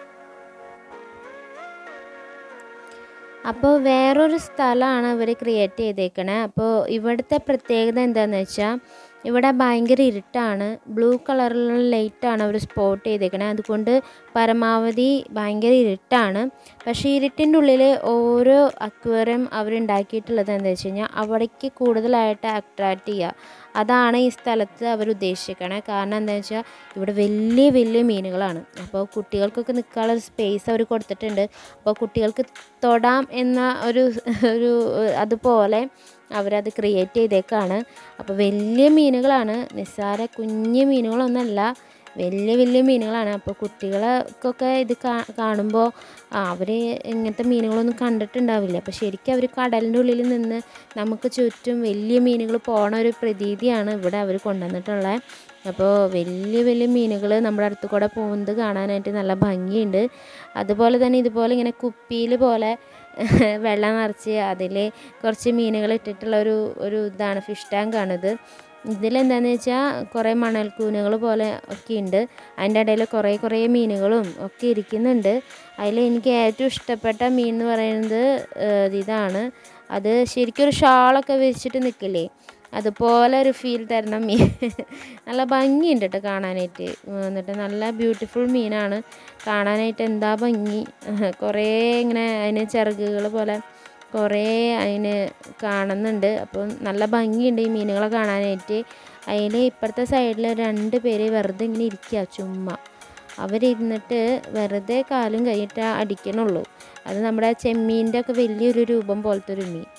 അപ്പോൾ വേറൊരു സ്ഥലമാണ് ഇവർ ക്രിയേറ്റ് ചെയ്തേക്കണേ അപ്പോൾ ഇവിടുത്തെ പ്രത്യേകത എന്താണെന്ന് വെച്ചാൽ ഇവിടെ ഭയങ്കര ഇരുട്ടാണ് ബ്ലൂ കളറിലുള്ള ലൈറ്റാണ് അവർ സ്പോട്ട് ചെയ്തേക്കണേ അതുകൊണ്ട് പരമാവധി ഭയങ്കര ഇരുട്ടാണ് പക്ഷേ ഇരുട്ടിൻ്റെ ഉള്ളിൽ ഓരോ അക്വേറിയം അവരുണ്ടാക്കിയിട്ടുള്ളത് എന്താ വെച്ച് കഴിഞ്ഞാൽ അവിടേക്ക് കൂടുതലായിട്ട് അട്രാക്റ്റ് ചെയ്യുക അതാണ് ഈ സ്ഥലത്ത് അവർ ഉദ്ദേശിക്കണേ കാരണം എന്താ വെച്ചാൽ ഇവിടെ വലിയ വലിയ മീനുകളാണ് അപ്പോൾ കുട്ടികൾക്കൊക്കെ നിൽക്കാനുള്ള ഒരു സ്പേസ് അവർ കൊടുത്തിട്ടുണ്ട് അപ്പോൾ കുട്ടികൾക്ക് തൊടാം എന്ന ഒരു ഒരു അതുപോലെ അവരത് ക്രിയേറ്റ് ചെയ്തേക്കാണ് അപ്പോൾ വലിയ മീനുകളാണ് നിസ്സാര കുഞ്ഞു മീനുകളൊന്നല്ല വലിയ വലിയ മീനുകളാണ് അപ്പോൾ കുട്ടികൾക്കൊക്കെ ഇത് കാ- കാണുമ്പോൾ അവർ ഇങ്ങനത്തെ മീനുകളൊന്നും കണ്ടിട്ടുണ്ടാവില്ല അപ്പോൾ ശരിക്കും അവർ കടലിൻ്റെ ഉള്ളിൽ നിന്ന് നമുക്ക് ചുറ്റും വലിയ മീനുകൾ പോണ ഒരു പ്രതീതിയാണ് ഇവിടെ അവർ കൊണ്ടുവന്നിട്ടുള്ളത് അപ്പോൾ വലിയ വലിയ മീനുകൾ നമ്മുടെ അടുത്ത് കൂടെ പോകുന്നത് കാണാനായിട്ട് നല്ല ഭംഗിയുണ്ട് അതുപോലെ തന്നെ ഇതുപോലെ ഇങ്ങനെ കുപ്പിയിൽ പോലെ വെള്ളം നിറച്ച് അതിൽ കുറച്ച് മീനുകൾ ഇട്ടിട്ടുള്ള ഒരു ഒരു ഇതാണ് ഫിഷ് ടാങ്കാണിത് ഇതിലെന്താണെന്ന് വെച്ചാൽ കുറേ മണൽക്കൂനുകൾ പോലെ ഒക്കെ ഉണ്ട് അതിൻ്റെ ഇടയിൽ കുറേ കുറേ മീനുകളും ഒക്കെ ഇരിക്കുന്നുണ്ട് അതിൽ എനിക്ക് ഏറ്റവും ഇഷ്ടപ്പെട്ട മീൻ എന്ന് പറയുന്നത് ഏഹ്, ഇതാണ് അത് ശരിക്കും ഒരു ഷാളൊക്കെ വെച്ചിട്ട് നിൽക്കില്ലേ അതുപോലെ ഒരു ഫീൽ തരുന്ന മീൻ നല്ല ഭംഗിയുണ്ട് കേട്ടോ കാണാനായിട്ട് എന്നിട്ട് നല്ല ബ്യൂട്ടിഫുൾ മീനാണ് കാണാനായിട്ട് എന്താ ഭംഗി കുറേ ഇങ്ങനെ അതിന് ചിറകുകൾ പോലെ കുറേ അതിന് കാണുന്നുണ്ട് അപ്പം നല്ല ഭംഗിയുണ്ട് ഈ മീനുകളെ കാണാനായിട്ട് അതിൽ ഇപ്പുറത്തെ സൈഡിൽ രണ്ട് പേര് വെറുതെ ഇങ്ങനെ ഇരിക്കുക ചുമ്മാ അവരിരുന്നിട്ട് വെറുതെ കാലും കൈയിട്ട് അടിക്കണുള്ളൂ അത് നമ്മുടെ ചെമ്മീൻ്റെ ഒക്കെ വലിയൊരു രൂപം പോലത്തെ ഒരു മീൻ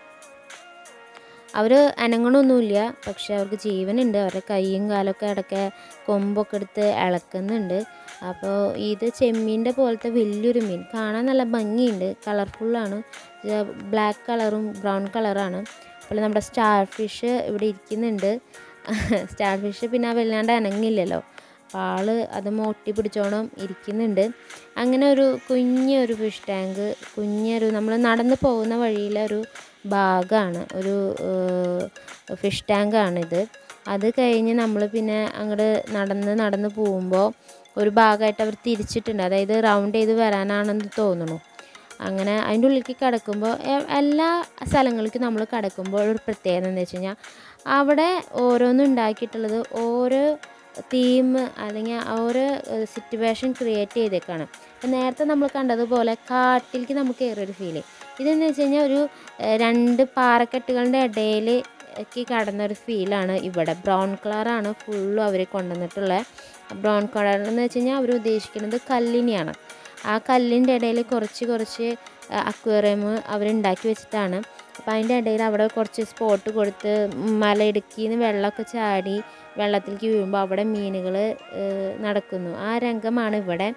അവർ അനങ്ങണമൊന്നുമില്ല പക്ഷെ അവർക്ക് ജീവനുണ്ട് അവരുടെ കൈയും കാലൊക്കെ ഇടയ്ക്ക് കൊമ്പൊക്കെ എടുത്ത് ഇളക്കുന്നുണ്ട് അപ്പോൾ ഇത് ചെമ്മീൻ്റെ പോലത്തെ വലിയൊരു മീൻ കാണാൻ നല്ല ഭംഗിയുണ്ട് കളർഫുള്ളാണ് ബ്ലാക്ക് കളറും ബ്രൗൺ കളറാണ് അപ്പോൾ നമ്മുടെ സ്റ്റാർ ഫിഷ് ഇവിടെ ഇരിക്കുന്നുണ്ട് സ്റ്റാർ ഫിഷ് പിന്നെ വല്ലാണ്ട് അനങ്ങില്ലല്ലോ അപ്പോൾ ആള് അത് മോട്ടി പിടിച്ചോണം ഇരിക്കുന്നുണ്ട് അങ്ങനെ ഒരു കുഞ്ഞൊരു ഫിഷ് ടാങ്ക് കുഞ്ഞൊരു നമ്മൾ നടന്നു പോകുന്ന വഴിയിലെ ഒരു ഭാഗമാണ് ഒരു ഫിഷ് ടാങ്കാണിത് അത് കഴിഞ്ഞ് നമ്മൾ പിന്നെ അങ്ങോട്ട് നടന്ന് നടന്ന് പോകുമ്പോൾ ഒരു ഭാഗമായിട്ട് അവർ തിരിച്ചിട്ടുണ്ട് അതായത് റൗണ്ട് ചെയ്ത് വരാനാണെന്ന് തോന്നുന്നു അങ്ങനെ അതിൻ്റെ ഉള്ളിലേക്ക് കിടക്കുമ്പോൾ എല്ലാ സ്ഥലങ്ങളിലേക്കും നമ്മൾ കിടക്കുമ്പോൾ ഒരു പ്രത്യേകത എന്താ വെച്ച് കഴിഞ്ഞാൽ അവിടെ ഓരോന്നും ഉണ്ടാക്കിയിട്ടുള്ളത് ഓരോ തീം അല്ലെങ്കിൽ ഓരോ സിറ്റുവേഷൻ ക്രിയേറ്റ് ചെയ്തേക്കാണ് അപ്പം നേരത്തെ നമ്മൾ കണ്ടതുപോലെ കാട്ടിലേക്ക് നമുക്ക് കയറിയൊരു ഫീല് ഇതെന്ന് വെച്ച് കഴിഞ്ഞാൽ ഒരു ഏഹ്, രണ്ട് പാറക്കെട്ടുകളുടെ ഇടയിൽ ക്ക് കടന്നൊരു ഫീലാണ് ഇവിടെ ബ്രൗൺ കളറാണ് ഫുള്ളും അവർ കൊണ്ടുവന്നിട്ടുള്ളത് ബ്രൗൺ കളർ എന്ന് വെച്ച് കഴിഞ്ഞാൽ അവർ ഉദ്ദേശിക്കുന്നത് കല്ലിനെയാണ് ആ കല്ലിൻ്റെ ഇടയിൽ കുറച്ച് കുറച്ച് അക്വേറിയം അവരുണ്ടാക്കി വെച്ചിട്ടാണ് അപ്പോൾ അതിൻ്റെ ഇടയിൽ അവിടെ കുറച്ച് സ്പോട്ട് കൊടുത്ത് മലയിടുക്കിയിൽ നിന്ന് വെള്ളമൊക്കെ ചാടി വെള്ളത്തിലേക്ക് വീഴുമ്പോൾ അവിടെ മീനുകൾ നടക്കുന്നു ആ രംഗമാണ് ഇവിടെ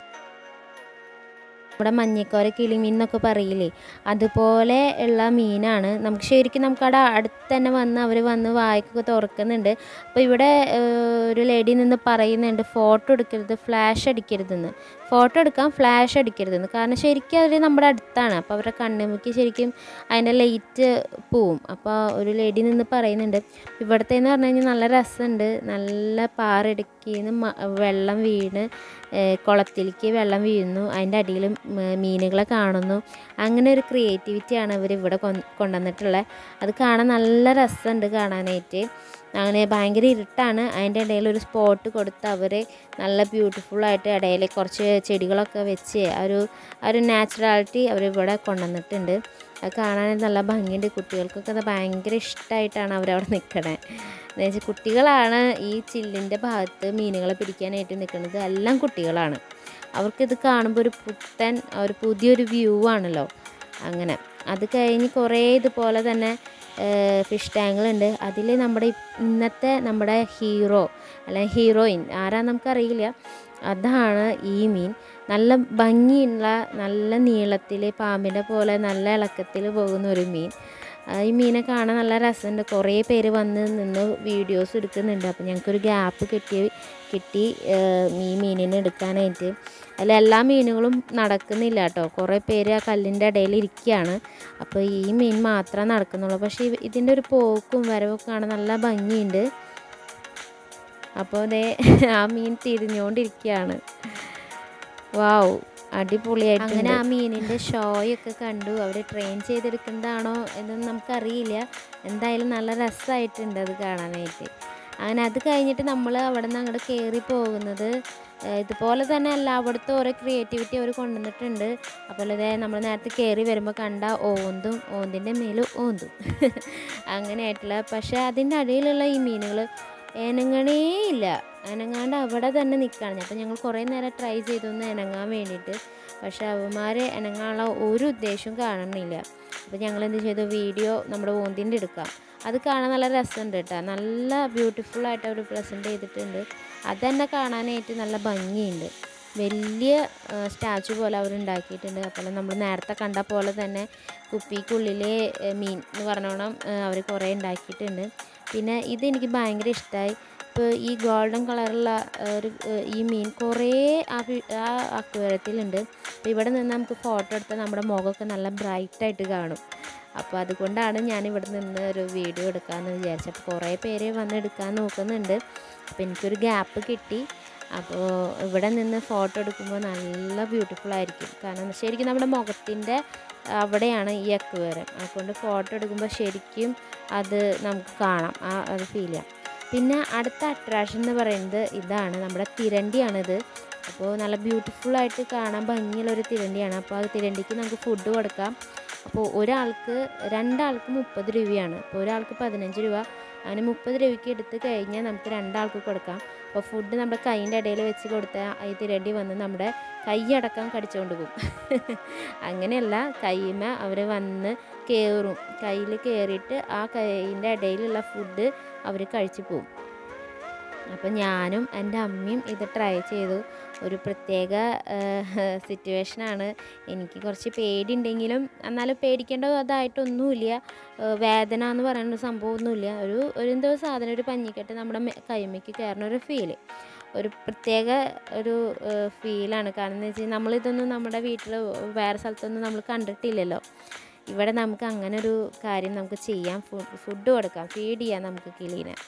നമ്മുടെ മഞ്ഞക്കോര കിളിമീൻ എന്നൊക്കെ പറയില്ലേ അതുപോലെ ഉള്ള മീനാണ് നമുക്ക് ശരിക്കും നമുക്കവിടെ അടുത്ത് തന്നെ വന്ന് അവർ വന്ന് വായ്ക്കൊക്കെ തുറക്കുന്നുണ്ട് അപ്പോൾ ഇവിടെ ഏഹ്, ഒരു ലേഡി നിന്ന് പറയുന്നുണ്ട് ഫോട്ടോ എടുക്കരുത് ഫ്ലാഷ് അടിക്കരുതെന്ന് ഫോട്ടോ എടുക്കാം ഫ്ലാഷ് അടിക്കരുതെന്ന് കാരണം ശരിക്കും അവർ നമ്മുടെ അടുത്താണ് അപ്പോൾ അവരുടെ കണ്ണുമുക്കി ശരിക്കും അതിൻ്റെ ലൈറ്റ് പോവും അപ്പോൾ ഒരു ലേഡി നിന്ന് പറയുന്നുണ്ട് ഇവിടുത്തെ എന്ന് പറഞ്ഞു കഴിഞ്ഞാൽ നല്ല രസമുണ്ട് നല്ല പാറയിടുക്കിന്ന് വെള്ളം വീണ് ഏഹ് കുളത്തിലേക്ക് വെള്ളം വീഴുന്നു അതിൻ്റെ അടിയിൽ മീനുകളെ കാണുന്നു അങ്ങനെ ഒരു ക്രിയേറ്റിവിറ്റിയാണ് ഇവർ ഇവിടെ കൊ- കൊണ്ടുവന്നിട്ടുള്ളത് അത് കാണാൻ നല്ല രസമുണ്ട് കാണാനായിട്ട് അങ്ങനെ ഭയങ്കര ഇരുട്ടാണ് അതിൻ്റെ ഇടയിൽ ഒരു സ്പോട്ട് കൊടുത്ത് അവർ നല്ല ബ്യൂട്ടിഫുള്ളായിട്ട് ഇടയിൽ കുറച്ച് ചെടികളൊക്കെ വെച്ച് ആ ഒരു ആ ഒരു നാച്ചുറാലിറ്റി അവർ ഇവിടെ കൊണ്ടുവന്നിട്ടുണ്ട് അത് കാണാൻ നല്ല ഭംഗിയുണ്ട് കുട്ടികൾക്കൊക്കെ അത് ഭയങ്കര ഇഷ്ടമായിട്ടാണ് അവരവിടെ നിൽക്കണേ എന്ന് വെച്ചാൽ കുട്ടികളാണ് ഈ ചില്ലിൻ്റെ ഭാഗത്ത് മീനുകളെ പിടിക്കാനായിട്ട് നിൽക്കുന്നത് എല്ലാം കുട്ടികളാണ് അവർക്കിത് കാണുമ്പോൾ ഒരു പുത്തൻ ഒരു പുതിയൊരു വ്യൂ ആണല്ലോ അങ്ങനെ അത് കഴിഞ്ഞ് കുറേ ഇതുപോലെ തന്നെ ഫിഷ് ടാങ്കുകളുണ്ട് അതിൽ നമ്മുടെ ഇ- ഇന്നത്തെ നമ്മുടെ ഹീറോ അല്ലെങ്കിൽ ഹീറോയിൻ ആരാ നമുക്കറിയില്ല അതാണ് ഈ മീൻ നല്ല ഭംഗിയുള്ള നല്ല നീളത്തിൽ പാമ്പിൻ്റെ പോലെ നല്ല ഇളക്കത്തിൽ പോകുന്ന ഒരു മീൻ ആ, ഈ മീനെ കാണാൻ നല്ല രസമുണ്ട് കുറേ പേര് വന്ന് നിന്ന് വീഡിയോസ് എടുക്കുന്നുണ്ട് അപ്പോൾ ഞങ്ങൾക്കൊരു ഗ്യാപ്പ് കിട്ടി കിട്ടി ഏഹ്, ഈ മീനിനെ എടുക്കാനായിട്ട് അതിൽ എല്ലാ മീനുകളും നടക്കുന്നില്ല കേട്ടോ കുറേ പേര് ആ കല്ലിൻ്റെ ഇടയിൽ ഇരിക്കുകയാണ് അപ്പോൾ ഈ മീൻ മാത്രമേ നടക്കുന്നുള്ളൂ പക്ഷേ ഇവ- ഇതിൻ്റെ ഒരു പോക്കും വരവൊക്കെ കാണാൻ നല്ല ഭംഗിയുണ്ട് അപ്പോൾ ദേ ആ മീൻ തിരിഞ്ഞുകൊണ്ടിരിക്കുകയാണ് വാവ് അടിപൊളിയായിട്ട് അങ്ങനെ ആ മീനിൻ്റെ ഷോയൊക്കെ കണ്ടു അവർ ട്രെയിൻ ചെയ്തെടുക്കുന്നതാണോ എന്നൊന്നും നമുക്കറിയില്ല എന്തായാലും നല്ല രസമായിട്ടുണ്ട് അത് കാണാനായിട്ട് അങ്ങനെ അത് കഴിഞ്ഞിട്ട് നമ്മൾ അവിടെ നിന്ന് അങ്ങോട്ട് കയറി പോകുന്നത് ഏഹ് ഇതുപോലെ തന്നെ എല്ലായിടത്തും ഓരോ ക്രിയേറ്റിവിറ്റി അവർ കൊണ്ടുവന്നിട്ടുണ്ട് അപ്പോൾ ഇതേ നമ്മൾ നേരത്തെ കയറി വരുമ്പോൾ കണ്ട ഓന്തും ഓന്തിൻ്റെ മേൽ ഓന്തും അങ്ങനെയായിട്ടുള്ള പക്ഷേ അതിൻ്റെ അടിയിലുള്ള ഈ മീനുകൾ ഇനങ്ങണേ ഇല്ല ഇനങ്ങാണ്ട് അവിടെ തന്നെ നിൽക്കുകയാണ് അപ്പോൾ ഞങ്ങൾ കുറേ നേരം ട്രൈ ചെയ്തു ഒന്ന് ഇണങ്ങാൻ വേണ്ടിയിട്ട് പക്ഷേ അവന്മാർ ഇണങ്ങാനുള്ള ഒരു ഉദ്ദേശവും കാണുന്നില്ല അപ്പോൾ ഞങ്ങൾ എന്ത് ചെയ്തു വീഡിയോ നമ്മുടെ ഓന്തിൻ്റെ എടുക്കാം അത് കാണാൻ നല്ല രസമുണ്ട് കേട്ടോ നല്ല ബ്യൂട്ടിഫുൾ ആയിട്ട് അവർ പ്രസൻറ്റ് ചെയ്തിട്ടുണ്ട് അത് തന്നെ കാണാനായിട്ട് നല്ല ഭംഗിയുണ്ട് വലിയ സ്റ്റാച്ചു പോലെ അവർ ഉണ്ടാക്കിയിട്ടുണ്ട് അപ്പോൾ നമ്മൾ നേരത്തെ കണ്ട പോലെ തന്നെ കുപ്പിക്കുള്ളിലെ ഏഹ്, മീൻ എന്ന് പറഞ്ഞോണം അവർ കുറേ ഉണ്ടാക്കിയിട്ടുണ്ട് പിന്നെ ഇതെനിക്ക് ഭയങ്കര ഇഷ്ടമായി ഇപ്പോൾ ഈ ഗോൾഡൻ കളറുള്ള ഒരു ഏഹ്, ഈ മീൻ കുറേ ആ ഫി- ആ അക്വേറിയത്തിലുണ്ട് അപ്പോൾ ഇവിടെ നിന്ന് നമുക്ക് ഫോട്ടോ എടുത്താൽ നമ്മുടെ മുഖമൊക്കെ നല്ല ബ്രൈറ്റായിട്ട് കാണും അപ്പോൾ അതുകൊണ്ടാണ് ഞാൻ ഇവിടെ നിന്ന് ഒരു വീഡിയോ എടുക്കാമെന്ന് വിചാരിച്ചത് അപ്പോൾ കുറേ പേര് വന്ന് എടുക്കാൻ നോക്കുന്നുണ്ട് അപ്പോൾ എനിക്കൊരു ഗ്യാപ്പ് കിട്ടി അപ്പോൾ ഇവിടെ നിന്ന് ഫോട്ടോ എടുക്കുമ്പോൾ നല്ല ബ്യൂട്ടിഫുൾ ആയിരിക്കും കാരണം ശരിക്കും നമ്മുടെ മുഖത്തിൻ്റെ അവിടെയാണ് ഈ അക്വേറിയം അതുകൊണ്ട് ഫോട്ടോ എടുക്കുമ്പോൾ ശരിക്കും അത് നമുക്ക് കാണാം ആ അത് ഫീൽ ചെയ്യാം പിന്നെ അടുത്ത അട്രാക്ഷൻ എന്ന് പറയുന്നത് ഇതാണ് നമ്മുടെ തിരണ്ടിയാണിത് അപ്പോൾ നല്ല ബ്യൂട്ടിഫുൾ ആയിട്ട് കാണാൻ ഭംഗിയുള്ള ഒരു തിരണ്ടിയാണ് അപ്പോൾ ആ തിരണ്ടിക്ക് നമുക്ക് ഫുഡ് കൊടുക്കാം അപ്പോൾ ഒരാൾക്ക് രണ്ടാൾക്ക് മുപ്പത് രൂപയാണ് അപ്പോൾ ഒരാൾക്ക് പതിനഞ്ച് രൂപ അങ്ങനെ മുപ്പത് രൂപയ്ക്ക് എടുത്ത് കഴിഞ്ഞാൽ നമുക്ക് രണ്ടാൾക്ക് കൊടുക്കാം അപ്പോൾ ഫുഡ് നമ്മുടെ കൈയിൻ്റെ ഇടയിൽ വെച്ച് കൊടുത്താൽ ഈ തിരണ്ടി വന്ന് നമ്മുടെ കൈയടക്കം കടിച്ചുകൊണ്ട് പോകും അങ്ങനെയല്ല കൈമ അവർ വന്ന് കയറും കയ്യിൽ കയറിയിട്ട് ആ കൈയിൻ്റെ ഇടയിലുള്ള ഫുഡ് അവർ കഴിച്ചു പോകും അപ്പം ഞാനും എൻ്റെ അമ്മയും ഇത് ട്രൈ ചെയ്തു ഒരു പ്രത്യേക സിറ്റുവേഷനാണ് എനിക്ക് കുറച്ച് പേടിയുണ്ടെങ്കിലും എന്നാലും പേടിക്കേണ്ട അതായിട്ടൊന്നുമില്ല ഏഹ് വേദന എന്ന് പറയുന്ന സംഭവമൊന്നുമില്ല ഒരു ഒരു എന്തോ സാധനം ഒരു പഞ്ഞിക്കെട്ട് നമ്മുടെ മെ- കൈമയ്ക്ക് കയറുന്ന ഒരു ഫീല് ഒരു പ്രത്യേക ഒരു ഫീലാണ് കാരണം എന്ന് വെച്ചാൽ നമ്മളിതൊന്നും നമ്മുടെ വീട്ടിൽ വേറെ സ്ഥലത്തൊന്നും നമ്മൾ കണ്ടിട്ടില്ലല്ലോ ഇവിടെ നമുക്ക് അങ്ങനെ ഒരു കാര്യം നമുക്ക് ചെയ്യാം ഫുഡ് ഫുഡ് കൊടുക്കാം ഫീഡ് ചെയ്യാം നമുക്ക് കിളീനെ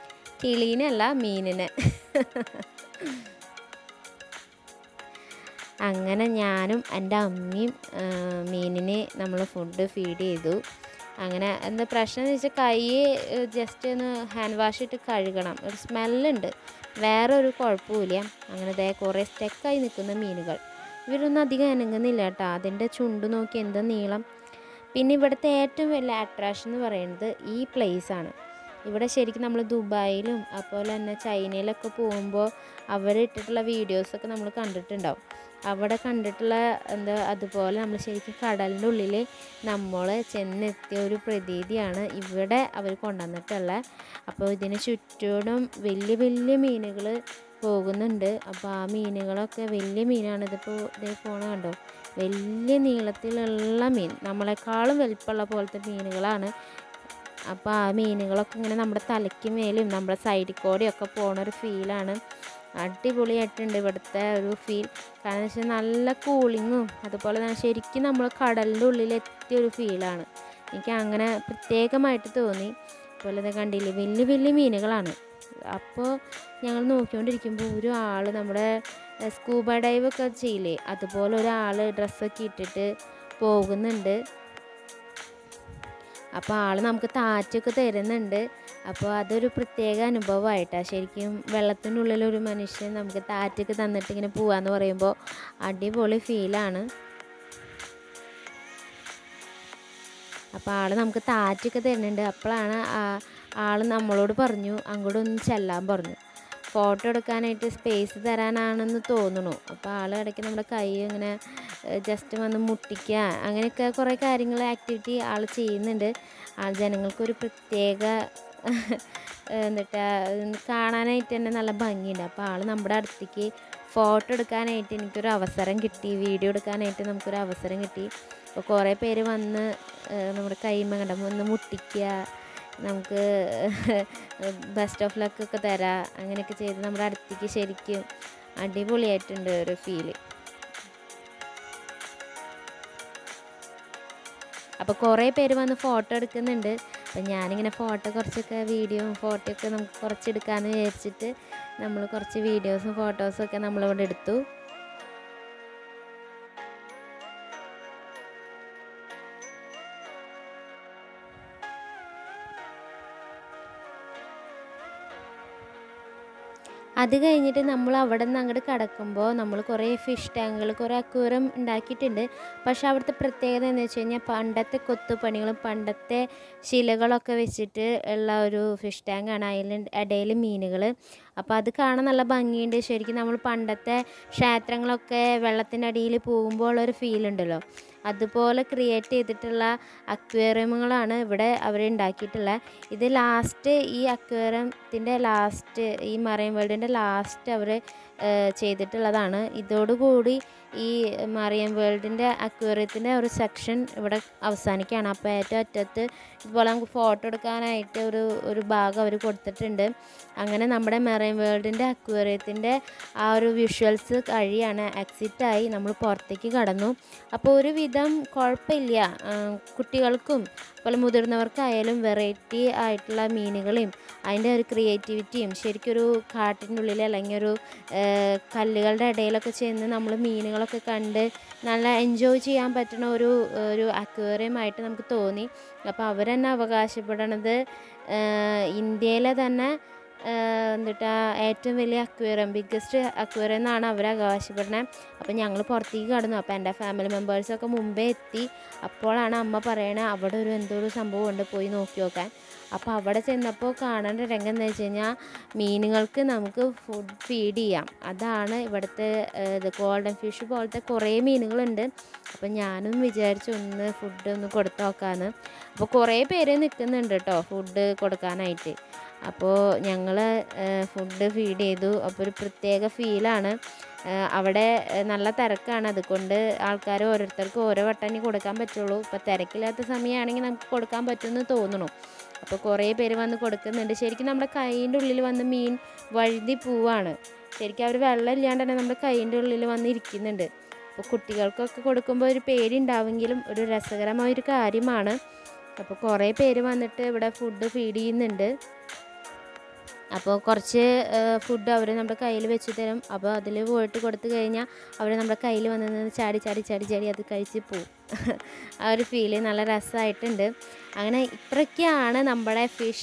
കിളീനല്ല മീനിനെ അങ്ങനെ ഞാനും എൻ്റെ അമ്മയും ആ, മീനിന് നമ്മൾ ഫുഡ് ഫീഡ് ചെയ്തു അങ്ങനെ എന്താ പ്രശ്നം എന്ന് വെച്ചാൽ കൈ ജസ്റ്റ് ഒന്ന് ഹാൻഡ് വാഷ് ഇട്ട് കഴുകണം ഒരു സ്മെല്ലുണ്ട് വേറെ ഒരു കുഴപ്പമില്ല അങ്ങനെ ദേ കുറേ സ്റ്റെക്കായി നിൽക്കുന്ന മീനുകൾ ഇവരൊന്നും അധികം അനങ്ങുന്നില്ല കേട്ടോ അതിൻ്റെ ചുണ്ട് നോക്കി എന്താ നീളം പിന്നെ ഇവിടുത്തെ ഏറ്റവും വലിയ അട്രാക്ഷൻ എന്ന് പറയുന്നത് ഈ place ആണ് ഇവിടെ ശരിക്കും നമ്മൾ ദുബായിലും അതുപോലെ തന്നെ ചൈനയിലൊക്കെ പോകുമ്പോൾ അവർ ഇട്ടിട്ടുള്ള വീഡിയോസൊക്കെ നമ്മൾ കണ്ടിട്ടുണ്ടാവും അവിടെ കണ്ടിട്ടുള്ള എന്താ അതുപോലെ നമ്മൾ ശരിക്കും കടലിൻ്റെ ഉള്ളിൽ നമ്മൾ ചെന്നെത്തിയ ഒരു പ്രതീതിയാണ് ഇവിടെ അവർ കൊണ്ടുവന്നിട്ടുള്ളത് അപ്പോൾ ഇതിന് ചുറ്റോടും വലിയ വലിയ മീനുകൾ പോകുന്നുണ്ട് അപ്പോൾ ആ മീനുകളൊക്കെ വലിയ മീനാണ് ഇതിപ്പോൾ ഇതേ പോണ കണ്ടോ വലിയ നീളത്തിലുള്ള മീൻ നമ്മളെക്കാളും വലിപ്പമുള്ള പോലത്തെ മീനുകളാണ് അപ്പോൾ ആ മീനുകളൊക്കെ ഇങ്ങനെ നമ്മുടെ തലയ്ക്ക് മേലും നമ്മുടെ സൈഡിൽ കൂടെയൊക്കെ പോണ ഒരു ഫീലാണ് അടിപൊളിയായിട്ടുണ്ട് ഇവിടുത്തെ ഒരു ഫീൽ കാരണം വെച്ചാൽ നല്ല കൂളിങ്ങും അതുപോലെ തന്നെ ശരിക്കും നമ്മൾ കടലിൻ്റെ ഉള്ളിൽ എത്തിയ ഒരു ഫീലാണ് എനിക്ക് അങ്ങനെ പ്രത്യേകമായിട്ട് തോന്നി അതുപോലെ ഇത് കണ്ടില്ലേ വലിയ വലിയ മീനുകളാണ് അപ്പോൾ ഞങ്ങൾ നോക്കിക്കൊണ്ടിരിക്കുമ്പോൾ ഒരു ആൾ നമ്മുടെ സ്കൂബ ഡൈവ് ഒക്കെ ചെയ്യില്ലേ അതുപോലെ ഒരാൾ ഡ്രസ്സൊക്കെ ഇട്ടിട്ട് പോകുന്നുണ്ട് അപ്പോൾ ആൾ നമുക്ക് താറ്റൊക്കെ തരുന്നുണ്ട് അപ്പോൾ അതൊരു പ്രത്യേക അനുഭവമായിട്ടാണ് ശരിക്കും വെള്ളത്തിൻ്റെ ഉള്ളിൽ ഒരു മനുഷ്യൻ നമുക്ക് താറ്റൊക്കെ തന്നിട്ട് ഇങ്ങനെ പോവാന്ന് പറയുമ്പോൾ അടിപൊളി ഫീലാണ് അപ്പോൾ ആൾ നമുക്ക് താറ്റൊക്കെ തരുന്നുണ്ട് അപ്പോഴാണ് ആൾ നമ്മളോട് പറഞ്ഞു അങ്ങോട്ടൊന്ന് ചെല്ലാൻ പറഞ്ഞു ഫോട്ടോ എടുക്കാനായിട്ട് സ്പേസ് തരാനാണെന്ന് തോന്നുന്നു അപ്പോൾ ആൾ ഇടയ്ക്ക് നമ്മുടെ കൈ ഇങ്ങനെ ജസ്റ്റ് വന്ന് മുട്ടിക്കുക അങ്ങനെയൊക്കെ കുറേ കാര്യങ്ങൾ ആക്ടിവിറ്റി ആൾ ചെയ്യുന്നുണ്ട് ആൾ ജനങ്ങൾക്കൊരു പ്രത്യേക എന്നിട്ട് കാണാനായിട്ട് തന്നെ നല്ല ഭംഗിയുണ്ട് അപ്പോൾ ആൾ നമ്മുടെ അടുത്തേക്ക് ഫോട്ടോ എടുക്കാനായിട്ട് എനിക്കൊരു അവസരം കിട്ടി വീഡിയോ എടുക്കാനായിട്ട് നമുക്കൊരു അവസരം കിട്ടി അപ്പോൾ കുറേ പേര് വന്ന് ഏഹ് നമ്മുടെ കൈമ കണ്ട ഒന്ന് മുട്ടിക്കുക നമുക്ക് ബെസ്റ്റ് ഓഫ് ലക്ക് ഒക്കെ തരാം അങ്ങനെയൊക്കെ ചെയ്ത് നമ്മുടെ അടുത്തേക്ക് ശരിക്കും അടിപൊളിയായിട്ടുണ്ട് ഒരു ഫീല് അപ്പോൾ കുറേ പേര് വന്ന് ഫോട്ടോ എടുക്കുന്നുണ്ട് അപ്പം ഞാനിങ്ങനെ ഫോട്ടോ കുറച്ചൊക്കെ വീഡിയോ ഫോട്ടോ ഒക്കെ നമുക്ക് കുറച്ച് എടുക്കാമെന്ന് വിചാരിച്ചിട്ട് നമ്മൾ കുറച്ച് വീഡിയോസും ഫോട്ടോസും ഒക്കെ നമ്മളിവിടെ എടുത്തു അത് കഴിഞ്ഞിട്ട് നമ്മൾ അവിടെ നിന്ന് അങ്ങോട്ട് കിടക്കുമ്പോൾ നമ്മൾ കുറേ ഫിഷ് ടാങ്കുകൾ കുറേ അക്വേറിയം ഉണ്ടാക്കിയിട്ടുണ്ട് പക്ഷെ അവിടുത്തെ പ്രത്യേകത എന്ന് വെച്ച് കഴിഞ്ഞാൽ പണ്ടത്തെ കൊത്തുപണികളും പണ്ടത്തെ ശിലകളൊക്കെ വെച്ചിട്ട് ഉള്ള ഒരു ഫിഷ് ടാങ്കാണ് അതിൽ ഇടയിൽ മീനുകൾ അപ്പോൾ അത് കാണാൻ നല്ല ഭംഗിയുണ്ട് ശരിക്കും നമ്മൾ പണ്ടത്തെ ക്ഷേത്രങ്ങളൊക്കെ വെള്ളത്തിൻ്റെ അടിയിൽ പോകുമ്പോൾ ഒരു ഫീൽ ഉണ്ടല്ലോ അതുപോലെ ക്രിയേറ്റ് ചെയ്തിട്ടുള്ള അക്വേറിയമുകളാണ് ഇവിടെ അവർ ഉണ്ടാക്കിയിട്ടുള്ളത് ഇത് ലാസ്റ്റ് ഈ അക്വേറിയത്തിൻ്റെ ലാസ്റ്റ് ഈ മറൈൻ വേൾഡിൻ്റെ ലാസ്റ്റ് അവർ ചെയ്തിട്ടുള്ളതാണ് ഇതോടുകൂടി ഈ മറിയം വേൾഡിൻ്റെ അക്വേറിയത്തിൻ്റെ ഒരു സെക്ഷൻ ഇവിടെ അവസാനിക്കുകയാണ് അപ്പോൾ ഏറ്റവും അറ്റത്ത് ഇതുപോലെ നമുക്ക് ഫോട്ടോ എടുക്കാനായിട്ട് ഒരു ഒരു ഭാഗം അവർ കൊടുത്തിട്ടുണ്ട് അങ്ങനെ നമ്മുടെ മെറൈൻ വേൾഡിൻ്റെ അക്വേറിയത്തിൻ്റെ ആ ഒരു വിഷ്വൽസ് കഴിയാണ് എക്സിറ്റായി നമ്മൾ പുറത്തേക്ക് കടന്നു അപ്പോൾ ഒരുവിധം കുഴപ്പമില്ല ആ, കുട്ടികൾക്കും അതുപോലെ മുതിർന്നവർക്കായാലും വെറൈറ്റി ആയിട്ടുള്ള മീനുകളെയും അതിൻ്റെ ഒരു ക്രിയേറ്റിവിറ്റിയും ശരിക്കൊരു കാട്ടിൻ്റെ ഉള്ളിൽ അല്ലെങ്കിൽ ഒരു ആ, കല്ലുകളുടെ ഇടയിലൊക്കെ ചെന്ന് നമ്മൾ മീനുകളൊക്കെ കണ്ട് നല്ല എൻജോയ് ചെയ്യാൻ പറ്റുന്ന ഒരു ഒരു aquarium ആയിട്ട് നമുക്ക് തോന്നി അപ്പോൾ അവർ തന്നെ അവകാശപ്പെടണത് ഇന്ത്യയിലെ തന്നെ എന്നിട്ട് ഏറ്റവും വലിയ അക്വേറിയം ബിഗ്ഗസ്റ്റ് അക്വേറിയം എന്നാണ് അവർ അവകാശപ്പെടുന്നത് അപ്പോൾ ഞങ്ങൾ പുറത്തേക്ക് കടന്നു അപ്പോൾ എൻ്റെ ഫാമിലി മെമ്പേഴ്സൊക്കെ മുമ്പേ എത്തി അപ്പോഴാണ് അമ്മ പറയണത് അവിടെ ഒരു എന്തോ ഒരു സംഭവം ഉണ്ട് പോയി നോക്കി നോക്കാൻ അപ്പോൾ അവിടെ ചെന്നപ്പോൾ കാണേണ്ട രംഗം എന്ന് വെച്ച് കഴിഞ്ഞാൽ മീനുകൾക്ക് നമുക്ക് ഫുഡ് ഫീഡ് ചെയ്യാം അതാണ് ഇവിടുത്തെ ഇത് ഗോൾഡൻ ഫിഷ് പോലത്തെ കുറേ മീനുകളുണ്ട് അപ്പോൾ ഞാനും വിചാരിച്ചു ഒന്ന് ഫുഡ് ഒന്ന് കൊടുത്തു നോക്കാമെന്ന് അപ്പോൾ കുറേ പേര് നിൽക്കുന്നുണ്ട് കേട്ടോ ഫുഡ് കൊടുക്കാനായിട്ട് അപ്പോൾ ഞങ്ങൾ ഫുഡ് ഫീഡ് ചെയ്തു അപ്പോൾ ഒരു പ്രത്യേക ഫീലാണ് അവിടെ ഏഹ്, നല്ല തിരക്കാണ് അതുകൊണ്ട് ആൾക്കാർ ഓരോരുത്തർക്കും ഓരോ വട്ടം കൊടുക്കാൻ പറ്റുള്ളൂ ഇപ്പോൾ തിരക്കില്ലാത്ത സമയമാണെങ്കിൽ നമുക്ക് കൊടുക്കാൻ പറ്റുമെന്ന് തോന്നുന്നു അപ്പോൾ കുറേ പേര് വന്ന് കൊടുക്കുന്നുണ്ട് ശരിക്കും നമ്മുടെ കൈയിൻ്റെ ഉള്ളിൽ വന്ന് മീൻ വഴുതി പോവാണ് ശരിക്കും അവർ വെള്ളം ഇല്ലാണ്ട് തന്നെ നമ്മുടെ കൈയിൻ്റെ ഉള്ളിൽ വന്ന് ഇരിക്കുന്നുണ്ട് അപ്പോൾ കുട്ടികൾക്കൊക്കെ കൊടുക്കുമ്പോൾ ഒരു പേടി ഉണ്ടാവുമെങ്കിലും ഒരു രസകരമായൊരു കാര്യമാണ് അപ്പോൾ കുറേ പേര് വന്നിട്ട് ഇവിടെ ഫുഡ് ഫീഡ് ചെയ്യുന്നുണ്ട് അപ്പോൾ കുറച്ച് ഫുഡ് അവർ നമ്മുടെ കയ്യിൽ വെച്ച് തരും അപ്പോൾ അതിൽ പോയിട്ട് കൊടുത്തു കഴിഞ്ഞാൽ അവർ നമ്മുടെ കയ്യിൽ വന്ന് നിന്ന് ചാടി ചാടി ചാടി ചാടി അത് കഴിച്ച് പോവും ആ ഒരു ഫീല് നല്ല രസമായിട്ടുണ്ട് അങ്ങനെ ഇത്രയൊക്കെയാണ് നമ്മുടെ ഫിഷ്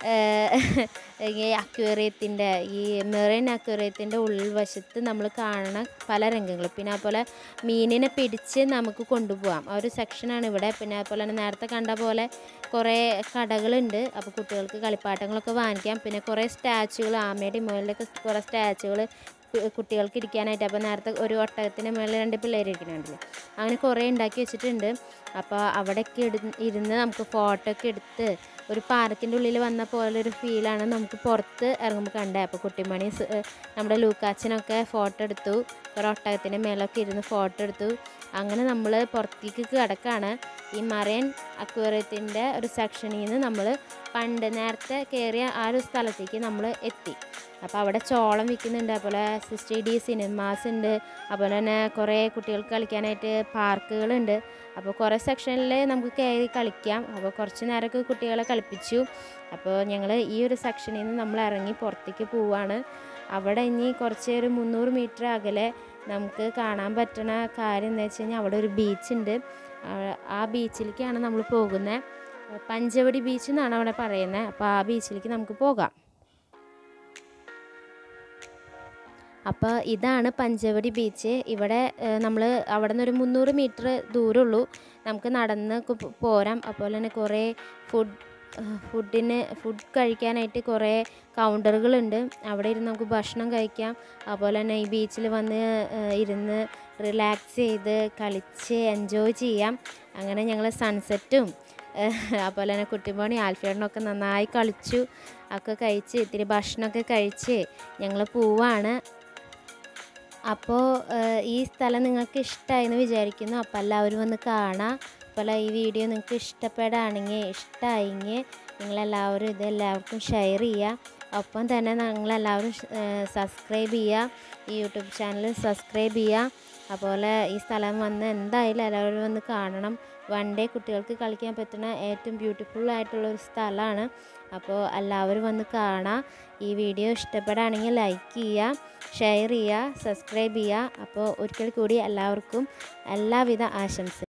ഈ അക്വേറിയത്തിൻ്റെ ഈ മെറൈൻ അക്വേറിയത്തിൻ്റെ ഉൾവശത്ത് നമ്മൾ കാണുന്ന പല രംഗങ്ങളും പിന്നെ അതുപോലെ മീനിനെ പിടിച്ച് നമുക്ക് കൊണ്ടുപോകാം ആ ഒരു സെക്ഷനാണ് ഇവിടെ പിന്നെ അതുപോലെ തന്നെ നേരത്തെ കണ്ട പോലെ കുറേ കടകളുണ്ട് അപ്പോൾ കുട്ടികൾക്ക് കളിപ്പാട്ടങ്ങളൊക്കെ വാങ്ങിക്കാം പിന്നെ കുറേ സ്റ്റാച്ചുകൾ ആമയുടെയും മുകളിലൊക്കെ കുറേ സ്റ്റാച്ചുകൾ കുട്ടികൾക്ക് ഇരിക്കാനായിട്ട് അപ്പോൾ നേരത്തെ ഒരു ഒട്ടകത്തിൻ്റെ മുകളിൽ രണ്ട് പിള്ളേർ ഇരിക്കുന്നുണ്ടല്ലോ അങ്ങനെ കുറേ ഉണ്ടാക്കി വെച്ചിട്ടുണ്ട് അപ്പോൾ അവിടെയൊക്കെ ഇട ഇരുന്ന് നമുക്ക് ഫോട്ടോ ഒക്കെ എടുത്ത് ഒരു പാർക്കിൻ്റെ ഉള്ളിൽ വന്ന പോലെ ഒരു ഫീലാണ് നമുക്ക് പുറത്ത് ഇറങ്ങുമ്പോൾ കണ്ടത് അപ്പോൾ കുട്ടിമണി സ്- ഏ, നമ്മുടെ ലൂക്കാച്ചനൊക്കെ ഫോട്ടോ എടുത്തു കുറേ ഒട്ടകത്തിൻ്റെ മേലൊക്കെ ഇരുന്ന് ഫോട്ടോ എടുത്തു അങ്ങനെ നമ്മൾ പുറത്തേക്ക് കിടക്കാണ് ഈ മറൈൻ അക്വേറിയത്തിൻ്റെ ഒരു സെക്ഷനിൽ നിന്ന് നമ്മൾ പണ്ട് നേരത്തെ കയറിയ ആ ഒരു സ്ഥലത്തേക്ക് നമ്മൾ എത്തി അപ്പോൾ അവിടെ ചോളം വിൽക്കുന്നുണ്ട് അതുപോലെ സിക്സ്റ്റി ഡി സിനിമാസ് ഉണ്ട് അതുപോലെ തന്നെ കുറേ കുട്ടികൾക്ക് കളിക്കാനായിട്ട് പാർക്കുകളുണ്ട് അപ്പോൾ കുറേ സെക്ഷനിൽ നമുക്ക് കയറി കളിക്കാം അപ്പോൾ കുറച്ച് നേരമൊക്കെ കുട്ടികളെ കളിപ്പിച്ചു അപ്പോൾ ഞങ്ങൾ ഈ ഒരു സെക്ഷനിൽ നിന്ന് നമ്മൾ ഇറങ്ങി പുറത്തേക്ക് പോവാണ് അവിടെ ഇനി കുറച്ച് ഒരു മുന്നൂറ് മീറ്റർ അകലെ നമുക്ക് കാണാൻ പറ്റുന്ന കാര്യം എന്താ വെച്ച് കഴിഞ്ഞാൽ അവിടെ ഒരു ബീച്ചുണ്ട് ആ ബീച്ചിലേക്കാണ് നമ്മൾ പോകുന്നത് പഞ്ചവടി ബീച്ച് എന്നാണ് അവിടെ പറയുന്നത് അപ്പോൾ ആ ബീച്ചിലേക്ക് നമുക്ക് പോകാം അപ്പോൾ ഇതാണ് പഞ്ചവടി ബീച്ച് ഇവിടെ നമ്മൾ അവിടെ നിന്ന് ഒരു മുന്നൂറ് മീറ്റർ ദൂരമുള്ളൂ നമുക്ക് നടന്ന് ഒക്കെ പോ- പോരാം അതുപോലെ തന്നെ കുറേ ഫുഡ് ഫുഡിന് ഫുഡ് കഴിക്കാനായിട്ട് കുറേ കൗണ്ടറുകളുണ്ട് അവിടെ ഇരുന്ന് നമുക്ക് ഭക്ഷണം കഴിക്കാം അതുപോലെ തന്നെ ഈ ബീച്ചിൽ വന്ന് ഏഹ്, ഇരുന്ന് റിലാക്സ് ചെയ്ത് കളിച്ച് എൻജോയ് ചെയ്യാം അങ്ങനെ ഞങ്ങൾ സൺസെറ്റും അതുപോലെ തന്നെ കുട്ടിമോണി ആൽഫേടനൊക്കെ നന്നായി കളിച്ചു ഒക്കെ കഴിച്ച് ഇത്തിരി ഭക്ഷണമൊക്കെ കഴിച്ച് ഞങ്ങൾ പോവാണ് അപ്പോൾ ഈ സ്ഥലം നിങ്ങൾക്ക് ഇഷ്ടമായി എന്ന് വിചാരിക്കുന്നു അപ്പോൾ എല്ലാവരും ഒന്ന് കാണാം അപ്പോൾ ഈ വീഡിയോ നിങ്ങൾക്ക് ഇഷ്ടപ്പെടുകയാണെങ്കിൽ ഇഷ്ടമായെങ്കിൽ നിങ്ങളെല്ലാവരും ഇത് എല്ലാവർക്കും ഷെയർ ചെയ്യുക ഒപ്പം തന്നെ നിങ്ങളെല്ലാവരും സബ്സ്ക്രൈബ് ചെയ്യുക ഈ യൂട്യൂബ് ചാനൽ സബ്സ്ക്രൈബ് ചെയ്യുക അതുപോലെ ഈ സ്ഥലം വന്ന് എന്തായാലും എല്ലാവരും വന്ന് കാണണം വൺ ഡേ കുട്ടികൾക്ക് കളിക്കാൻ പറ്റുന്ന ഏറ്റവും ബ്യൂട്ടിഫുൾ ആയിട്ടുള്ള ഒരു സ്ഥലമാണ് അപ്പോൾ എല്ലാവരും വന്ന് കാണാം ഈ വീഡിയോ ഇഷ്ടപ്പെടുകയാണെങ്കിൽ ലൈക്ക് ചെയ്യുക ഷെയർ ചെയ്യുക സബ്സ്ക്രൈബ് ചെയ്യുക അപ്പോൾ ഒരിക്കൽ കൂടി എല്ലാവർക്കും എല്ലാവിധ ആശംസ